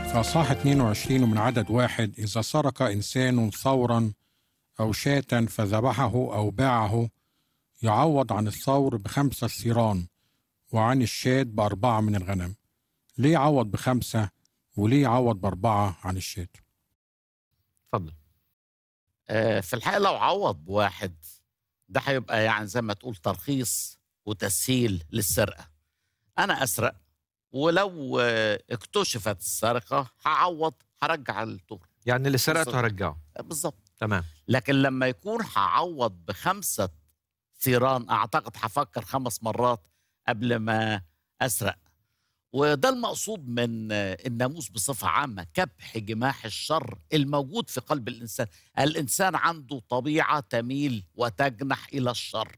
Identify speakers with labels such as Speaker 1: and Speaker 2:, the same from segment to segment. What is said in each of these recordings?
Speaker 1: فصاح 22 من عدد واحد إذا سرق إنسان ثورا أو شاة فذبحه أو باعه يعوض عن الثور بخمسة ثيران وعن الشاة بأربعة من الغنم ليه عوض بخمسة وليه عوض بأربعة عن الشاة
Speaker 2: اتفضل
Speaker 3: آه، في الحقيقه لو عوض بواحد ده هيبقى يعني زي ما تقول ترخيص وتسهيل للسرقه انا اسرق ولو آه، اكتشفت السرقه هعوض هرجع الطور
Speaker 2: يعني اللي سرقته
Speaker 3: بالظبط.
Speaker 2: هرجعه
Speaker 3: آه، بالظبط
Speaker 2: تمام
Speaker 3: لكن لما يكون هعوض بخمسه ثيران اعتقد هفكر خمس مرات قبل ما اسرق وده المقصود من آه، الناموس بصفه عامه كبح جماح الشر الموجود في قلب الانسان الانسان عنده طبيعه تميل وتجنح الى الشر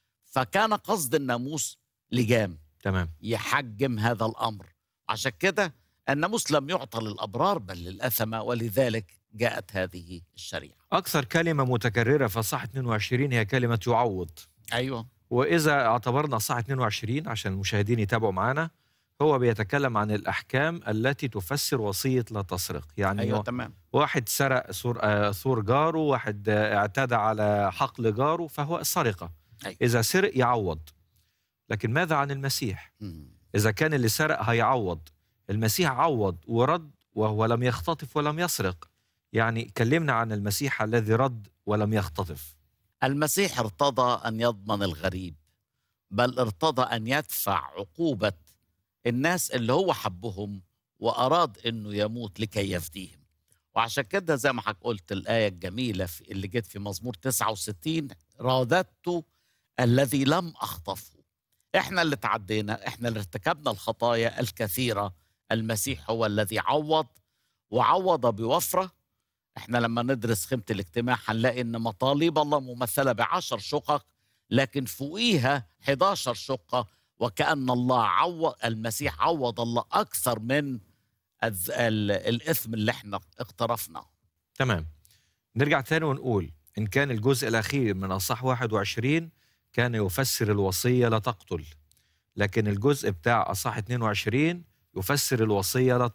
Speaker 3: فكان قصد الناموس لجام
Speaker 2: تمام
Speaker 3: يحجم هذا الامر عشان كده الناموس لم يعطى للابرار بل للاثمه ولذلك جاءت هذه الشريعه
Speaker 2: اكثر كلمه متكرره في صح 22 هي كلمه يعوض
Speaker 3: ايوه
Speaker 2: واذا اعتبرنا صح 22 عشان المشاهدين يتابعوا معنا هو بيتكلم عن الاحكام التي تفسر وصيه لا تسرق يعني
Speaker 3: ايوه
Speaker 2: أيوة.
Speaker 3: تمام
Speaker 2: واحد سرق سور آه، سور جاره واحد آه، اعتدى على حقل جاره فهو السرقه
Speaker 3: أيوة.
Speaker 2: اذا سرق يعوض لكن ماذا عن المسيح
Speaker 3: مم.
Speaker 2: إذا كان اللي سرق هيعوض المسيح عوض ورد وهو لم يختطف ولم يسرق يعني كلمنا عن المسيح الذي رد ولم يختطف
Speaker 3: المسيح ارتضى ان يضمن الغريب بل ارتضى ان يدفع عقوبه الناس اللي هو حبهم واراد انه يموت لكي يفديهم وعشان كده زي ما حضرتك قلت الايه الجميله في اللي جت في مزمور 69 راددت الذي لم اخطفه احنا اللي تعدينا احنا اللي ارتكبنا الخطايا الكثيره المسيح هو الذي عوض وعوض بوفره احنا لما ندرس خيمه الاجتماع هنلاقي ان مطالب الله ممثله بعشر شقق لكن فوقيها 11 شقه وكأن الله عوض المسيح عوض الله أكثر من الز- ال- الإثم اللي احنا اقترفناه
Speaker 2: تمام نرجع تاني ونقول إن كان الجزء الأخير من أصح 21 كان يفسر الوصية لا تقتل لكن الجزء بتاع أصح 22 يفسر الوصية لا